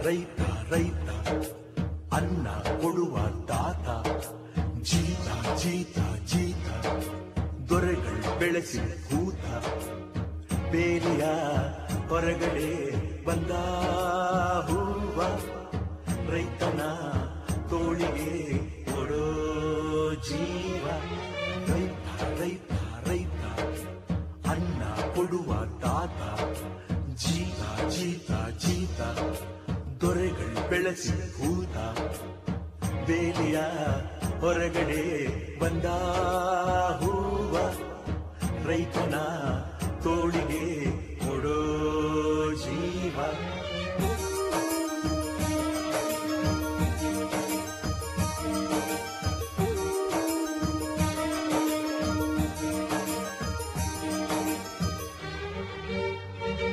ರೈತ ರೈತ ಅನ್ನ ಕೊಡುವ ತಾತ ಜೀತ ಜೀತ ಜೀತ ದೊರೆಗಳು ಬೆಳೆಸಿ ಭೂತ ಬೇಲಿಯ ಹೊರಗಡೆ ಬಂದ ಹೂವ ರೈತನ ತೋಳಿಗೆ ಕೊಡೋ ಜೀವ ರೈತ ರೈತ ರೈತ ಅನ್ನ ಕೊಡುವ ತಾತ ಜೀತ ಜೀತ ಜೀತ ದೊರೆಗಳು ಬೆಳೆಸಿ ಭೂತ ಬೇಲಿಯ ಹೊರಗಡೆ ಬಂದ ಹೂವ ರೈತನ ತೋಳಿಗೆ ಕೊಡೋ ಜೀವ